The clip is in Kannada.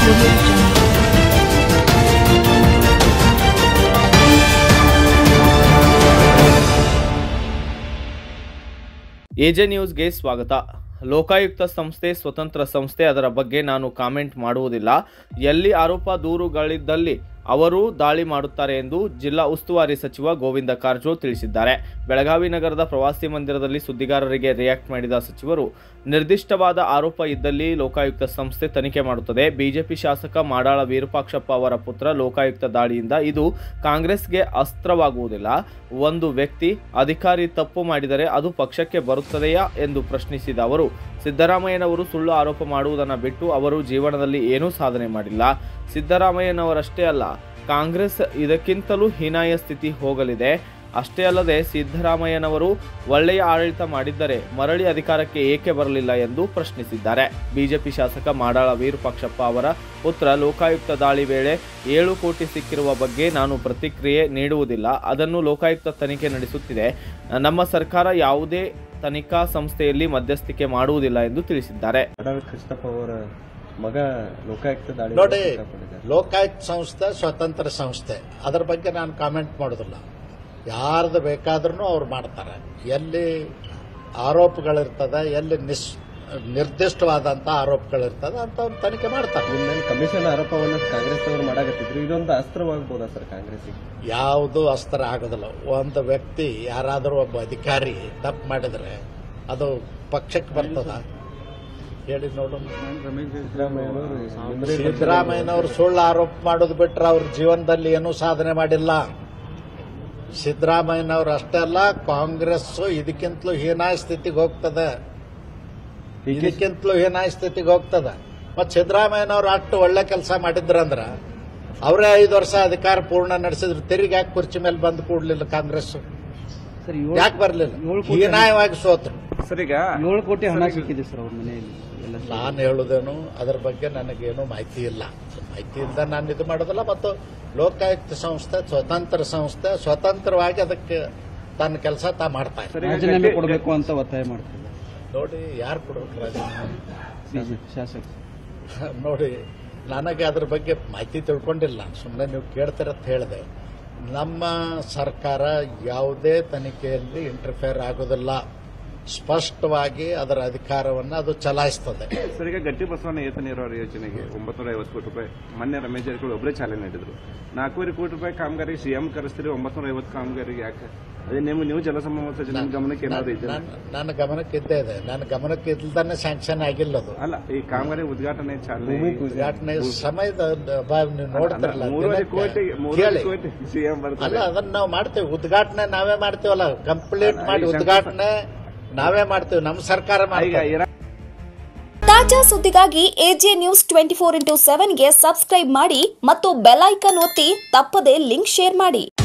Audio Jungle. ಎಜೆ ನ್ಯೂಸ್ಗೆ ಸ್ವಾಗತ ಲೋಕಾಯುಕ್ತ ಸಂಸ್ಥೆ ಸ್ವತಂತ್ರ ಸಂಸ್ಥೆ ಅದರ ಬಗ್ಗೆ ನಾನು ಕಾಮೆಂಟ್ ಮಾಡುವುದಿಲ್ಲ ಎಲ್ಲಿ ಆರೋಪ ದೂರುಗಳಿದ್ದಲ್ಲಿ ಅವರು ದಾಳಿ ಮಾಡುತ್ತಾರೆ ಎಂದು ಜಿಲ್ಲಾ ಉಸ್ತುವಾರಿ ಸಚಿವ ಗೋವಿಂದ ಕಾರಜೋಳ್ ತಿಳಿಸಿದ್ದಾರೆ ಬೆಳಗಾವಿ ನಗರದ ಪ್ರವಾಸಿ ಮಂದಿರದಲ್ಲಿ ಸುದ್ದಿಗಾರರಿಗೆ ರಿಯಾಕ್ಟ್ ಮಾಡಿದ ಸಚಿವರು ನಿರ್ದಿಷ್ಟವಾದ ಆರೋಪ ಇದ್ದಲ್ಲಿ ಲೋಕಾಯುಕ್ತ ಸಂಸ್ಥೆ ತನಿಖೆ ಮಾಡುತ್ತದೆ ಬಿಜೆಪಿ ಶಾಸಕ ಮಾಡಾಳ ವಿರೂಪಾಕ್ಷಪ್ಪ ಅವರ ಪುತ್ರ ಲೋಕಾಯುಕ್ತ ದಾಳಿಯಿಂದ ಇದು ಕಾಂಗ್ರೆಸ್ಗೆ ಅಸ್ತ್ರವಾಗುವುದಿಲ್ಲ ಒಂದು ವ್ಯಕ್ತಿ ಅಧಿಕಾರಿ ತಪ್ಪು ಮಾಡಿದರೆ ಅದು ಪಕ್ಷಕ್ಕೆ ಬರುತ್ತದೆಯಾ ಎಂದು ಪ್ರಶ್ನಿಸಿದ ಅವರು ಸಿದ್ದರಾಮಯ್ಯನವರು ಸುಳ್ಳು ಆರೋಪ ಮಾಡುವುದನ್ನು ಬಿಟ್ಟು ಅವರು ಜೀವನದಲ್ಲಿ ಏನೂ ಸಾಧನೆ ಮಾಡಿಲ್ಲ ಸಿದ್ದರಾಮಯ್ಯನವರಷ್ಟೇ ಅಲ್ಲ ಕಾಂಗ್ರೆಸ್ ಇದಕ್ಕಿಂತಲೂ ಹೀನಾಯ ಸ್ಥಿತಿ ಹೋಗಲಿದೆ ಅಷ್ಟೇ ಅಲ್ಲದೆ ಸಿದ್ದರಾಮಯ್ಯನವರು ಒಳ್ಳೆಯ ಆಡಳಿತ ಮಾಡಿದ್ದರೆ ಮರಳಿ ಅಧಿಕಾರಕ್ಕೆ ಏಕೆ ಬರಲಿಲ್ಲ ಎಂದು ಪ್ರಶ್ನಿಸಿದ್ದಾರೆ ಬಿಜೆಪಿ ಶಾಸಕ ಮಾಡಾಳ ವಿರೂಪಾಕ್ಷಪ್ಪ ಅವರ ಪುತ್ರ ಲೋಕಾಯುಕ್ತ ದಾಳಿ ವೇಳೆ ಏಳು ಕೋಟಿ ಸಿಕ್ಕಿರುವ ಬಗ್ಗೆ ನಾನು ಪ್ರತಿಕ್ರಿಯೆ ನೀಡುವುದಿಲ್ಲ ಅದನ್ನು ಲೋಕಾಯುಕ್ತ ತನಿಖೆ ನಡೆಸುತ್ತಿದೆ ನಮ್ಮ ಸರ್ಕಾರ ಯಾವುದೇ ತನಿಖಾ ಸಂಸ್ಥೆಯಲ್ಲಿ ಮಧ್ಯಸ್ಥಿಕೆ ಮಾಡುವುದಿಲ್ಲ ಎಂದು ತಿಳಿಸಿದ್ದಾರೆ ಅಡವಿ ಕೃಷ್ಣಪ್ಪ ಅವರ ಮಗ ಲೋಕಾಯುಕ್ತ ದಾಳಿ ನೋಡಿ ಮಾಡಿದ್ದಾರೆ. ಲೋಕಾಯುಕ್ತ ಸಂಸ್ಥೆ ಸ್ವತಂತ್ರ ಸಂಸ್ಥೆ ಅದ್ರ ಬಗ್ಗೆ ನಾನು ಕಾಮೆಂಟ್ ಮಾಡೋದಿಲ್ಲ ಯಾರ್ದು ಬೇಕಾದ್ರೂ ಅವ್ರು ಮಾಡ್ತಾರೆ ಎಲ್ಲಿ ಆರೋಪಗಳಿರ್ತದೆ ಎಲ್ಲಿ ನಿಸ್ ನಿರ್ದಿಷ್ಟವಾದಂಥ ಆರೋಪಗಳಿರ್ತದೆ ಅಂತ ಅವ್ರು ತನಿಖೆ ಮಾಡ್ತಾರೆ ನಿಮ್ಮ ಮೇಲೆ ಕಮಿಷನ್ ಆರೋಪವನ್ನು ಕಾಂಗ್ರೆಸ್ ಅವರು ಮಾಡಾಕತ್ತಿದ್ರು ಇದೊಂದು ಅಸ್ತ್ರವಾಗಬಹುದಾ ಸರ್ ಕಾಂಗ್ರೆಸ್ಗೆ ಯಾವುದು ಅಸ್ತ್ರ ಆಗೋದಿಲ್ಲ ಒಂದು ವ್ಯಕ್ತಿ ಯಾರಾದರೂ ಒಬ್ಬ ಅಧಿಕಾರಿ ತಪ್ಪು ಮಾಡಿದ್ರೆ ಅದು ಪಕ್ಷಕ್ಕೆ ಬರ್ತದ ಹೇಳಿ ನೋಡೋಣ ಸಿದ್ದರಾಮಯ್ಯನವರು ನಿಮ್ದೇ ಸಿದ್ದರಾಮಯ್ಯನವರು ಸುಳ್ಳು ಆರೋಪ ಮಾಡೋದು ಬಿಟ್ರೆ ಅವ್ರ ಜೀವನದಲ್ಲಿ ಏನೂ ಸಾಧನೆ ಮಾಡಿಲ್ಲ ಸಿದ್ದರಾಮಯ್ಯನವರು ಅಷ್ಟೇ ಅಲ್ಲ ಕಾಂಗ್ರೆಸ್ ಇದಕ್ಕಿಂತಲೂ ಹೀನಾಯ ಸ್ಥಿತಿಗೆ ಹೋಗ್ತದೆ ಇದಕ್ಕಿಂತಲೂ ಹೀನಾಯ ಸ್ಥಿತಿಗೆ ಹೋಗ್ತದೆ ಮತ್ತು ಸಿದ್ದರಾಮಯ್ಯನವರು ಅಷ್ಟು ಒಳ್ಳೆ ಕೆಲಸ ಮಾಡಿದ್ರಂದ್ರ ಅವರೇ ಐದು ವರ್ಷ ಅಧಿಕಾರ ಪೂರ್ಣ ನಡೆಸಿದ್ರು ತಿರುಗಿ ಯಾಕೆ ಕುರ್ಚಿ ಮೇಲೆ ಬಂದು ಕೂಡ್ಲಿಲ್ಲ ಕಾಂಗ್ರೆಸ್ ಯಾಕೆ ಬರಲಿಲ್ಲ ಹೀನಾಯವಾಗಿ ಸೋತ್ರು ಸರ್ ಈಗ ಏಳು ಕೋಟಿ ಹಣ ಸಿಕ್ಕಿದೆ ಸರ್ ಅವ್ರ ಮನೆಯಲ್ಲಿ ಎಲ್ಲ ನಾನು ಹೇಳುದೇನು ಅದರ ಬಗ್ಗೆ ನನಗೇನು ಮಾಹಿತಿ ಇಲ್ಲ ಮಾಹಿತಿಯಿಂದ ನಾನು ಇದು ಮಾಡೋದಿಲ್ಲ ಮತ್ತು ಲೋಕಾಯುಕ್ತ ಸಂಸ್ಥೆ ಸ್ವತಂತ್ರ ಸಂಸ್ಥೆ ಸ್ವತಂತ್ರವಾಗಿ ಅದಕ್ಕೆ ತನ್ನ ಕೆಲಸ ತಾ ಮಾಡ್ತಾ ಇದೆ ರಾಜೀನಾಮೆ ಕೊಡಬೇಕು ಅಂತ ಒತ್ತಾಯ ಮಾಡ್ತಾರೆ ನೋಡಿ ಯಾರು ಕೊಡ್ಬೇಕು ರಾಜೀನಾಮೆ ಬಿಜೆಪಿ ಶಾಸಕ ನೋಡಿ ನನಗೆ ಅದ್ರ ಬಗ್ಗೆ ಮಾಹಿತಿ ತಿಳ್ಕೊಂಡಿಲ್ಲ ಸುಮ್ಮನೆ ನೀವು ಕೇಳ್ತೀರಂತ ಹೇಳಿದೆ ನಮ್ಮ ಸರ್ಕಾರ ಯಾವುದೇ ತನಿಖೆಯಲ್ಲಿ ಇಂಟರ್ಫಿಯರ್ ಆಗೋದಿಲ್ಲ ಸ್ಪಷ್ಟವಾಗಿ ಅದರ ಅಧಿಕಾರವನ್ನು ಅದು ಚಲಾಯಿಸ್ತದೆ ಸರ್ ಈಗ ಗಟ್ಟಿ ಬಸವಣ್ಣ ಏತ ನೀರಾವರಿ ಯೋಜನೆಗೆ ಒಂಬತ್ತು ನೂರ ಐವತ್ತು ಕೋಟಿ ರೂಪಾಯಿ ಮೊನ್ನೆ ರಮೇಶ್ ಜಾರಕಿಹೊಳಿ ಒಬ್ಬರೇ ಚಾಲನೆ ನೀಡಿದ್ರು ನಾಲ್ಕೂವರೆ ಕೋಟಿ ರೂಪಾಯಿ ಕಾಮಗಾರಿ ಸಿಎಂ ಕರೆಸ್ತೀರಿ ಒಂಬತ್ತು ನೂರ ಐವತ್ತು ಕಾಮಗಾರಿಗೆ ಯಾಕೆ ಅದೇ ನೀವು ನೀವು ಜಲಸಂಪನ್ಮೂಲ ಸಚಿವ ನಿಮ್ಮ ಗಮನಕ್ಕೆ ಏನಾದ್ರು ಇದೆ ನನ್ನ ನನ್ನ ಗಮನಕ್ಕೆ ಇದ್ದೇ ಇದೆ ನನ್ನ ಗಮನಕ್ಕೆ ಇಲ್ದಾನೆ ಸ್ಯಾಂಕ್ಷನ್ ಆಗಿಲ್ಲ ಅದು ಅಲ್ಲ ಈ ಕಾಮಗಾರಿ ಉದ್ಘಾಟನೆ ಚಾಲನೆ ಉದ್ಘಾಟನೆ ಸಮಯದ ಅಭಾವ ನೀವು ನೋಡ್ತಿರಲ್ಲ ಮೂರುವರೆ ದಿನಕ್ಕೆ. ಕೋಟಿ ಮೂರುವರೆ ಕೇಳಿ ಕೋಟಿ ಸಿಎಂ ಅಲ್ಲ ಬರ್ತಾರೆ ಅದನ್ನ ನಾವು ಮಾಡ್ತೇವೆ ಉದ್ಘಾಟನೆ ನಾವೇ ಮಾಡ್ತೇವಲ್ಲ ಕಂಪ್ಲೀಟ್ ಮಾಡಿ ಉದ್ಘಾಟನೆ ನಾವೇ ಮಾಡ್ತೇವೆ ನಮ್ಮ ಸರ್ಕಾರ ಈಗ ಮಾಡ್ತೇವೆ ಇರಾ ತಾಜಾ ಸುದ್ದಿಗಾಗಿ AJ news twenty four into ಸೆವೆನ್ಗೆ ಸಬ್ಸ್ಕ್ರೈಬ್ ಮಾಡಿ ಮತ್ತು ಬೆಲ್ ಐಕನ್ ಒತ್ತಿ ತಪ್ಪದೇ ಲಿಂಕ್ ಶೇರ್ ಮಾಡಿ